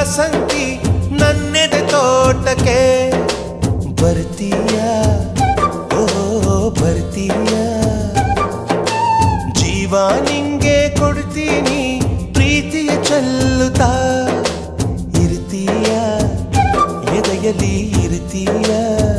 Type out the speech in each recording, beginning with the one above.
ವಾಸಂತಿ ನನ್ನೆದೆ ತೋಟಕ್ಕೆ ಬರ್ತೀಯ ಓ ಬರ್ತೀಯ ಜೀವ ನಿಂಗೆ ಕೊಡ್ತೀನಿ ಪ್ರೀತಿಯ ಚೆಲ್ಲುತ್ತಾ ಇರ್ತೀಯ ಎದೆಯಲ್ಲಿ ಇರ್ತೀಯ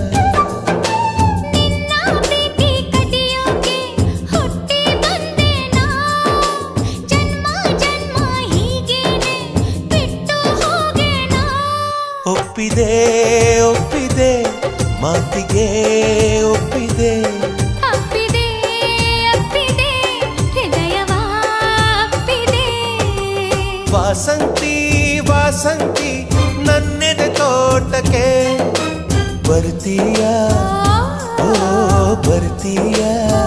ನಿನ್ನ ಪ್ರೀತಿ ಕದಿಯೋಕೆ ಹುಟ್ಟಿ ಬಂದೆ ನಾ ಜನ್ಮ ಜನ್ಮ ಹೀಗೇನೆ ಬಿಟ್ಟು ಹೋಗೆನಾ ಒಪ್ಪಿದೆ ಒಪ್ಪಿದೆ ಮಾತಿಗೆ ಒಪ್ಪಿದೆ ಅಪ್ಪಿದೆ ಅಪ್ಪಿದೆ ಹೃದಯವ ಅಪ್ಪಿದೆ ವಾಸಂತಿ ವಾಸಂತಿ ನನ್ನೆದೆ ತೋಟಕ್ಕೆ ಬರ್ತೀಯ ಓ ಬರ್ತೀಯ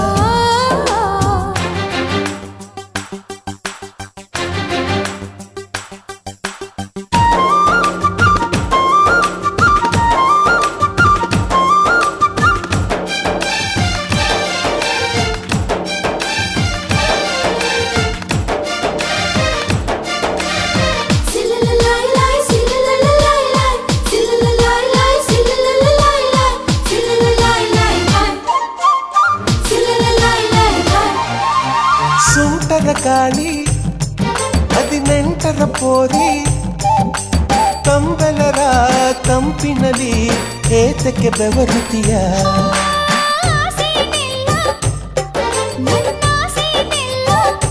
ಸಿಲ್ಲಲಲೈ ಸಿಲ್ಲಲಲೈ ಸಿಲ್ಲಲಲೈ ಸಿಲ್ಲಲಲೈ ಸಿಲ್ಲಲಲೈ ಸಿಲ್ಲಲಲೈ ಸುಂಟದ ಕಾಳಿ ಹದಿನೆಂಟರ ಪೋರಿ ಕಂಬಲರ ಕಂಪಿನಲ್ಲಿ ಏತಕ್ಕೆ ಬೆವರುತ್ತೀಯ ಆಸೆನಿಲ್ಲ ನನ್ನಾಸೆನಿಲ್ಲ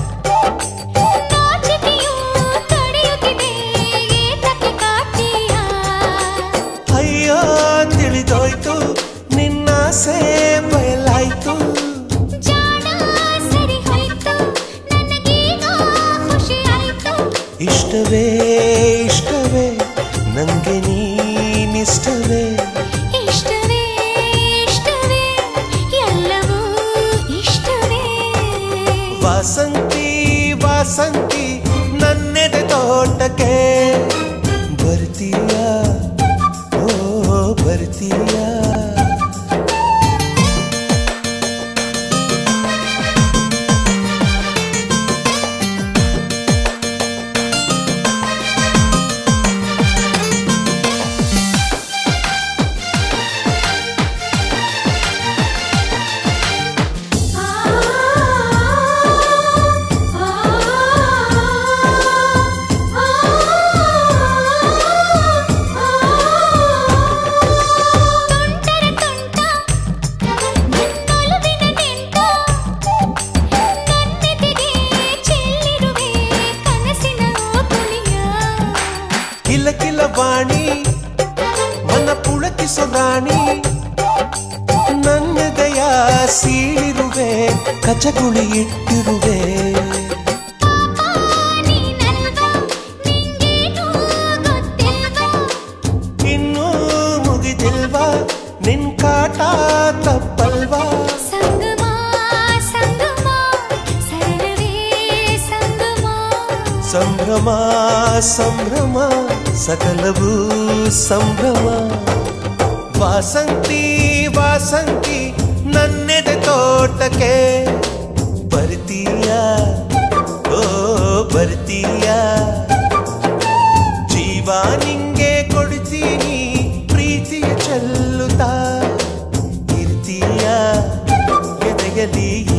ನಾಚಿಕೆಯು ತಡೆಯುತ್ತಿದೆ ಏತಕ್ಕೆ ಕಾಡ್ತೀಯ ಅಯ್ಯೋ ತಿಳಿದೋಯ್ತು ನಿನ್ನಾಸೆ ಬಯಲಾಯ್ತು ಜಾಣ ಸರಿ ಹೋಯ್ತು ನನಗೀಗ ಖುಷಿ ಆಯ್ತು ಇಷ್ಟವೇ ಇಷ್ಟವೇ ನಂಗೆ ನೀನಿಷ್ಟವೇ ಇಷ್ಟವೇ ಇಷ್ಟವೇ ಎಲ್ಲವೂ ಇಷ್ಟವೇ ವಾಸಂತಿ ವಾಸಂತಿ ನನ್ನೆದೆ ತೋಟಕ್ಕೆ ಬರ್ತೀಯ ಓ ಬರ್ತೀಯ ತುಂಟರ ತುಂಟ ನನ್ನೊಲವಿನ ನೆಂಟ ನನ್ನೆದೆಗೆ ಚೆಲ್ಲಿರುವೆ ಕನಸಿನ ಪುಳಿಯ ಕಿಲ ಕಿಲ ವಾಣಿ ಮನ ಪುಳಕಿಸೋ ರಾಣಿ ನನ್ನೆದೆಯ ಸೀಳಿರುವೆ ಕಚಗುಳಿ ಇಟ್ಟಿರುವೆ ನೀನಲ್ವಾ ನಿಂಗೇನೂ ಗೊತ್ತಿಲ್ವಾ ಇನ್ನೂ ಮುಗಿದಿಲ್ವಾ ನಿನ್ ಕಾಟ ತಪ್ಪಲ್ವಾ ಸಂಗಮ ಸಂಗಮ ಸರಳವೇ ಸಂಗಮ ಸಂಭ್ರಮ ಸಂಭ್ರಮ ಸಕಲವೂ ಸಂಭ್ರಮ ವಾಸಂತಿ ವಾಸಂತಿ ನನ್ನೆದೆ ತೋಟಕ್ಕೆ ಬರ್ತೀಯ ಓ ಬರ್ತೀಯ ಜೀವ ನಿಂಗೆ ಕೊಡ್ತೀನಿ ಪ್ರೀತಿಯ ಚೆಲ್ಲುತ್ತಾ ಇರ್ತೀಯ ಎದೆಯಲ್ಲಿ